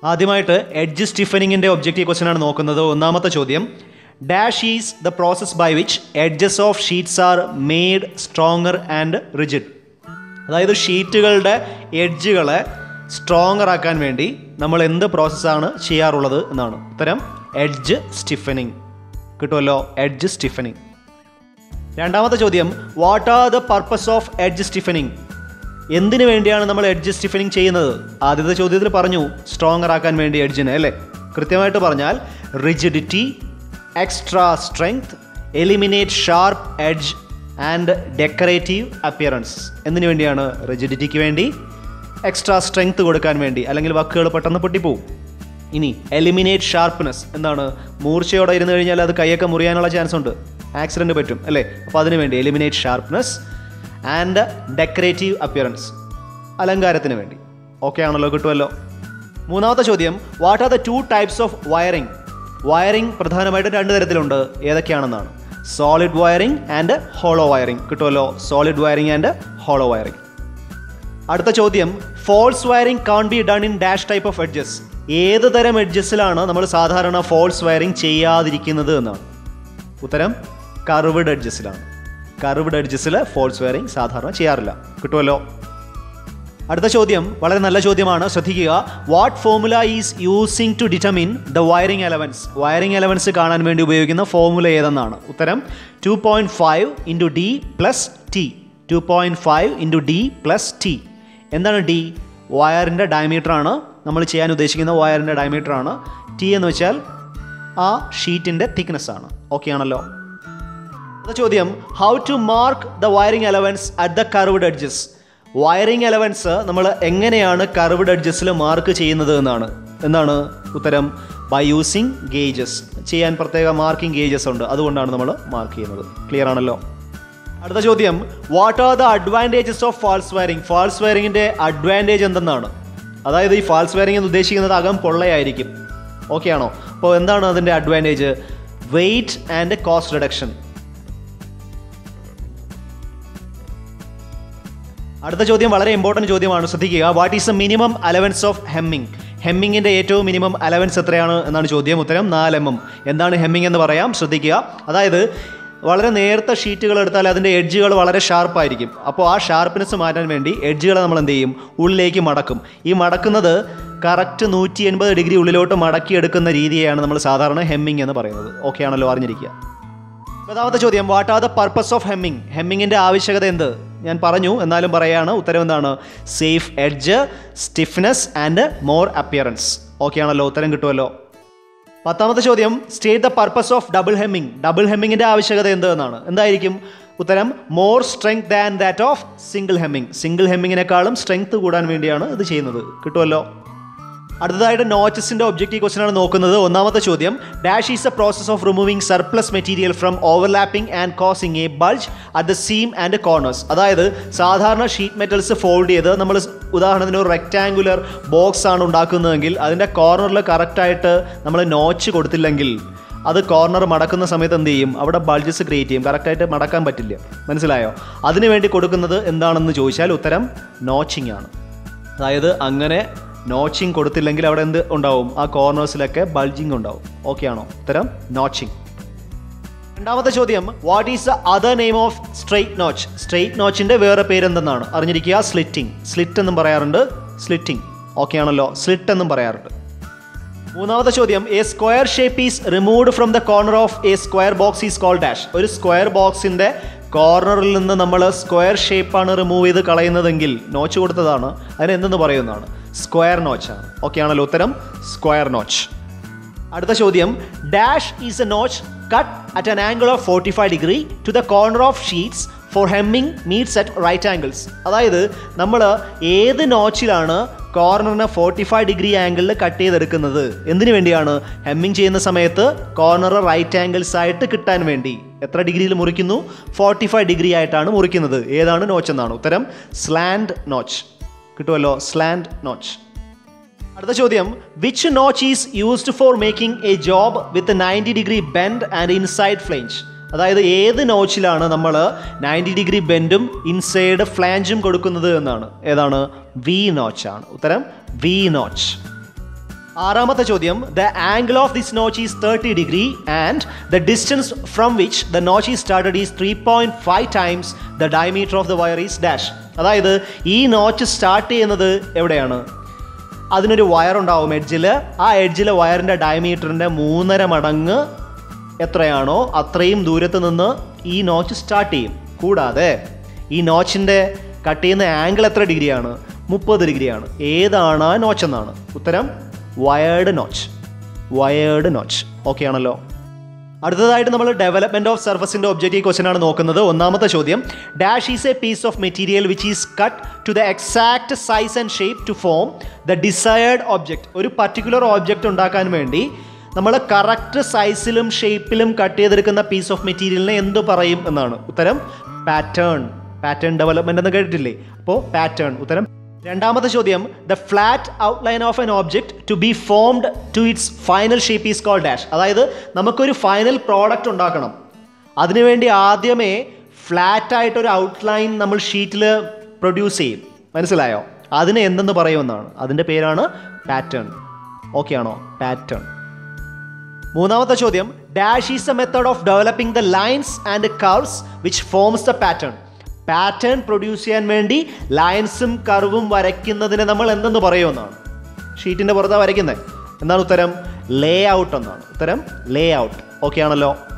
ആദ്യമായിട്ട് edge സ്റ്റിഫനിങ്ങിൻ്റെ objective question ആണ് നോക്കുന്നത് ഒന്നാമത്തെ ചോദ്യം dash is the process by which edges of sheets are made stronger and rigid അതായത് ഷീറ്റുകളുടെ എഡ്ജുകളെ സ്ട്രോങ്ങർ ആക്കാൻ വേണ്ടി നമ്മൾ എന്ത് പ്രോസസ്സാണ് ചെയ്യാറുള്ളത് എന്നാണ് ഉത്തരം എഡ്ജ് സ്റ്റിഫനിങ് കിട്ടുമല്ലോ എഡ്ജ് സ്റ്റിഫനിങ് രണ്ടാമത്തെ ചോദ്യം what are the purpose of edge stiffening എന്തിനു വേണ്ടിയാണ് നമ്മൾ എഡ്ജ് സ്റ്റിഫനിങ് ചെയ്യുന്നത് ആദ്യത്തെ ചോദ്യത്തിൽ പറഞ്ഞു സ്ട്രോങ്ങർ ആക്കാൻ വേണ്ടി എഡ്ജിന് അല്ലേ കൃത്യമായിട്ട് പറഞ്ഞാൽ rigidity extra strength eliminate sharp edge and decorative appearance എന്തിനു വേണ്ടിയാണ് റിജിഡിറ്റിക്ക് വേണ്ടി എക്സ്ട്രാ സ്ട്രെങ്ത് കൊടുക്കാൻ വേണ്ടി അല്ലെങ്കിൽ വാക്കുകൾ പെട്ടെന്ന് പൊട്ടിപ്പോവും ഇനി എലിമിനേറ്റ് ഷാർപ്പ്നെസ് എന്താണ് മൂർച്ചയോടെ ഇരുന്ന് കഴിഞ്ഞാൽ അത് കൈയൊക്കെ മുറിയാനുള്ള ചാൻസ് ഉണ്ട് ആക്സിഡൻറ്റ് പറ്റും അല്ലേ അപ്പോൾ അതിനു വേണ്ടി eliminate sharpness and decorative appearance അലങ്കാരത്തിന് വേണ്ടി ഓക്കെ ആണല്ലോ കിട്ടുമല്ലോ മൂന്നാമത്തെ ചോദ്യം what are the two types of wiring wiring പ്രധാനമായിട്ടും രണ്ട് തരത്തിലുണ്ട് ഏതൊക്കെയാണെന്നാണ് solid wiring and hollow wiring കിട്ടുമല്ലോ solid wiring and hollow wiring അടുത്ത ചോദ്യം false wiring can be done in dash type of edges ഏത് തരം എഡ്ജസിലാണ് നമ്മൾ സാധാരണ ഫോൾസ് വയറിംഗ് ചെയ്യാതിരിക്കുന്നത് എന്നാണ് ഉത്തരം കർവ്ഡ് എഡ്ജസിലാണ് കർവ്ഡ് എഡ്ജസിൽ ഫോൾസ് വയറിംഗ് സാധാരണ ചെയ്യാറില്ല കിട്ടുമല്ലോ അടുത്ത ചോദ്യം വളരെ നല്ല ചോദ്യമാണ് ശ്രദ്ധിക്കുക what formula is using to determine the wiring allowance wiring allowance കാണാൻ വേണ്ടി ഉപയോഗിക്കുന്ന ഫോർമുല ഏതെന്നാണ് ഉത്തരം two point five into D plus T two point five into D plus T എന്താണ് ഡി വയറിൻ്റെ ഡയമീറ്ററാണ് നമ്മൾ ചെയ്യാൻ ഉദ്ദേശിക്കുന്ന വയറിൻ്റെ ഡയമീറ്ററാണ് ടി എന്ന് വെച്ചാൽ ആ ഷീറ്റിൻ്റെ തിക്നെസ് ആണ് ഓക്കെ ആണല്ലോ അടുത്ത ചോദ്യം how to mark the wiring allowance at the curved edges wiring allowance നമ്മൾ എങ്ങനെയാണ് കർവ്ഡ് എഡ്ജസിൽ മാർക്ക് ചെയ്യുന്നത് എന്നാണ് എന്താണ് ഉത്തരം ബൈ യൂസിങ് ഗേജസ് ചെയ്യാൻ പ്രത്യേക മാർക്കിംഗ് ഗേജസ് ഉണ്ട് അതുകൊണ്ടാണ് നമ്മൾ മാർക്ക് ചെയ്യുന്നത് ക്ലിയർ ആണല്ലോ അടുത്ത ചോദ്യം what are the advantages of false wiring false വയറിങ്ങിൻ്റെ അഡ്വാൻറ്റേജ് എന്തെന്നാണ് അതായത് ഈ ഫാൾസ് വയറിംഗ് എന്ന് ഉദ്ദേശിക്കുന്നത് അകം പൊള്ളയായിരിക്കും ഓക്കെ ആണോ അപ്പോൾ എന്താണ് അതിൻ്റെ advantage weight and cost reduction അടുത്ത ചോദ്യം വളരെ ഇമ്പോർട്ടൻറ്റ് ചോദ്യമാണ് ശ്രദ്ധിക്കുക what is the minimum allowance of hemming ഹെമ്മിങ്ങിൻ്റെ ഏറ്റവും മിനിമം അലവൻസ് എത്രയാണ് എന്നാണ് ചോദ്യം ഉത്തരം നാല് എം എം എന്താണ് ഹെമ്മിങ് എന്ന് പറയാം ശ്രദ്ധിക്കുക അതായത് വളരെ നേർത്ത ഷീറ്റുകൾ എടുത്താൽ അതിൻ്റെ എഡ്ജുകൾ വളരെ ഷാർപ്പായിരിക്കും അപ്പോൾ ആ ഷാർപ്പ്നെസ് മാറ്റാൻ വേണ്ടി എഡ്ജുകളെ നമ്മൾ എന്ത് ചെയ്യും ഉള്ളിലേക്ക് മടക്കും ഈ മടക്കുന്നത് കറക്റ്റ് നൂറ്റി എൺപത് ഡിഗ്രി ഉള്ളിലോട്ട് മടക്കിയെടുക്കുന്ന രീതിയെയാണ് നമ്മൾ സാധാരണ ഹെമ്മിങ് എന്ന് പറയുന്നത് ഓക്കെ ആണല്ലോ അറിഞ്ഞിരിക്കുക പതാമത്തെ ചോദ്യം what are the purpose of hemming ഹെമ്മിങ്ങിൻ്റെ ആവശ്യകത എന്ത് ഞാൻ പറഞ്ഞു എന്നാലും പറയാണ് ഉത്തരം എന്താണ് safe edge stiffness and more appearance okay ആണല്ലോ ഉത്തരം കിട്ടുമല്ലോ പത്താമത്തെ ചോദ്യം state the purpose of double hemming double ഹെമ്മിങ്ങിൻ്റെ ആവശ്യകത എന്ത് എന്നാണ് എന്തായിരിക്കും ഉത്തരം more strength than that of single hemming single ഹെമ്മിങ്ങിനേക്കാളും സ്ട്രെങ്ത് കൂടാൻ വേണ്ടിയാണ് ഇത് ചെയ്യുന്നത് കിട്ടുമല്ലോ അടുത്തതായിട്ട് നോച്ചസിന്റെ ഒബ്ജക്റ്റീവ് ക്വസ്റ്റൻ ആണ് നോക്കുന്നത് ഒന്നാമത്തെ ചോദ്യം dash is a process of removing surplus material from overlapping and causing a bulge at the seam and corners അതായത് സാധാരണ ഷീറ്റ് മെറ്റൽസ് ഫോൾഡ് ചെയ്ത് നമ്മൾ ഉദാഹരണത്തിന് ഒരു റെക്റ്റാങ്കുലർ ബോക്സ് ആണ് ഉണ്ടാക്കുന്നതെങ്കിൽ അതിൻ്റെ കോർണറിൽ കറക്റ്റായിട്ട് നമ്മൾ നോച്ച് കൊടുത്തില്ലെങ്കിൽ അത് കോർണർ മടക്കുന്ന സമയത്ത് എന്ത് ചെയ്യും അവിടെ ബൾജസ് ക്രിയേറ്റ് ചെയ്യും കറക്റ്റായിട്ട് മടക്കാൻ പറ്റില്ല മനസ്സിലായോ അതിനു വേണ്ടി കൊടുക്കുന്നത് എന്താണെന്ന് ചോദിച്ചാൽ ഉത്തരം നോച്ചിങ് ആണ് അതായത് അങ്ങനെ നോച്ചിങ് കൊടുത്തില്ലെങ്കിൽ അവിടെ എന്ത് ഉണ്ടാവും ആ കോർണേഴ്സിലൊക്കെ ബൾജിങ് ഉണ്ടാവും ഓക്കെ ആണോ ഉത്തരം നോച്ചിങ് രണ്ടാമത്തെ ചോദ്യം what is the other name of straight notch straight നോച്ചിന്റെ വേറെ പേരെന്തെന്നാണ് അറിഞ്ഞിരിക്കുക സ്ലിറ്റിംഗ് സ്ലിറ്റ് എന്നും പറയാറുണ്ട് സ്ലിറ്റിംഗ് ഓക്കെ ആണല്ലോ സ്ലിറ്റ് എന്നും പറയാറുണ്ട് മൂന്നാമത്തെ ചോദ്യം a square shape is removed from the corner of a square box is call dash ഒരു സ്ക്വയർ ബോക്സിന്റെ കോർണറിൽ നിന്ന് നമ്മൾ സ്ക്വയർ ഷേപ്പാണ് റിമൂവ് ചെയ്ത് കളയുന്നതെങ്കിൽ നോച്ച് കൊടുത്തതാണ് അതിന് എന്തെന്ന് പറയുന്നതാണ് സ്ക്വയർ നോച്ചാണ് ഓക്കെ ആണല്ലോ ഉത്തരം സ്ക്വയർ നോച്ച് അടുത്ത ചോദ്യം dash is a notch cut at an angle of forty five degree to the corner of sheets for hemming meets at right angles അതായത് നമ്മൾ ഏത് നോച്ചിലാണ് കോർണറിനെ ഫോർട്ടി ഫൈവ് ഡിഗ്രി ആംഗിളിൽ കട്ട് ചെയ്തെടുക്കുന്നത് എന്തിനു വേണ്ടിയാണ് ഹെമ്മിങ് ചെയ്യുന്ന സമയത്ത് കോർണർ റൈറ്റ് ആംഗിൾസ് ആയിട്ട് കിട്ടാൻ വേണ്ടി എത്ര ഡിഗ്രിയിൽ മുറിക്കുന്നു ഫോർട്ടി ഫൈവ് ഡിഗ്രി ആയിട്ടാണ് മുറിക്കുന്നത് ഏതാണ് നോച്ച് എന്നാണ് ഉത്തരം സ്ലാൻഡ് നോച്ച് കിട്ടുമല്ലോ സ്ലാൻഡ് നോച്ച് അടുത്ത ചോദ്യം which notch is used for making a job with ninety degree bend and inside flange അതായത് ഏത് നോച്ചിലാണ് നമ്മൾ നയൻറ്റി ഡിഗ്രി ബെൻഡും ഇൻസൈഡ് ഫ്ലാഞ്ചും കൊടുക്കുന്നത് എന്നാണ് ഏതാണ് വി നോച്ചാണ് ഉത്തരം വി നോച്ച് ആറാമത്തെ ചോദ്യം the angle of this notch is thirty degree and the distance from which the notch is started is three point five times the diameter of the wire is dash അതായത് ഈ notch start ചെയ്യുന്നത് എവിടെയാണ് അതിനൊരു wire ഉണ്ടാവും എഡ്ജിൽ ആ എഡ്ജിലെ വയറിൻ്റെ ഡയമീറ്ററിൻ്റെ മൂന്നര മടങ്ങ് എത്രയാണോ അത്രയും ദൂരത്ത് നിന്ന് ഈ നോച്ച് സ്റ്റാർട്ട് ചെയ്യും കൂടാതെ ഈ നോച്ചിൻ്റെ കട്ട് ചെയ്യുന്ന ആംഗിൾ എത്ര ഡിഗ്രിയാണ് മുപ്പത് ഡിഗ്രിയാണ് ഏതാണ് ആ നോച്ച് എന്നാണ് ഉത്തരം wired notch wired notch okay ആണല്ലോ അടുത്തതായിട്ട് നമ്മൾ ഡെവലപ്മെന്റ് ഓഫ് സർഫസിന്റെ ഒബ്ജക്റ്റീവ് ക്വസ്റ്റൻ ആണ് നോക്കുന്നത് ഒന്നാമത്തെ ചോദ്യം dash is a piece of material which is cut to the exact size and shape to form the desired object ഒരു പർട്ടിക്കുലർ ഒബ്ജക്റ്റ് ഉണ്ടാക്കാൻ വേണ്ടി നമ്മൾ കറക്റ്റ് സൈസിലും ഷേപ്പിലും കട്ട് ചെയ്തെടുക്കുന്ന പീസ് ഓഫ് മെറ്റീരിയലിനെ എന്ത് പറയും എന്നാണ് ഉത്തരം പാറ്റേൺ പാറ്റേൺ ഡെവലപ്മെന്റ് എന്ന് കേട്ടിട്ടില്ലേ അപ്പോൾ പാറ്റേൺ ഉത്തരം രണ്ടാമത്തെ ചോദ്യം the flat outline of an object to be formed to its final shape is call dash അതായത് നമുക്കൊരു ഫൈനൽ പ്രോഡക്റ്റ് ഉണ്ടാക്കണം അതിനുവേണ്ടി ആദ്യമേ ഫ്ലാറ്റ് ആയിട്ടൊരു ഔട്ട്ലൈൻ നമ്മൾ ഷീറ്റിൽ പ്രൊഡ്യൂസ് ചെയ്യും മനസ്സിലായോ അതിനെ എന്തെന്ന് പറയുമെന്നാണ് അതിൻ്റെ പേരാണ് പാറ്റേൺ ഓക്കെ ആണോ പാറ്റേൺ മൂന്നാമത്തെ ചോദ്യം dash is a method of developing the lines and curves which forms the pattern pattern produce ചെയ്യാൻ വേണ്ടി ലൈൻസും കർവും വരയ്ക്കുന്നതിനെ നമ്മൾ എന്തെന്ന് പറയുമെന്നാണ് ഷീറ്റിൻ്റെ പുറത്താണ് വരയ്ക്കുന്നത് എന്താണ് ഉത്തരം ലേ ഔട്ട് എന്നാണ് ഉത്തരം ലേ ഔട്ട് ഓക്കെ ആണല്ലോ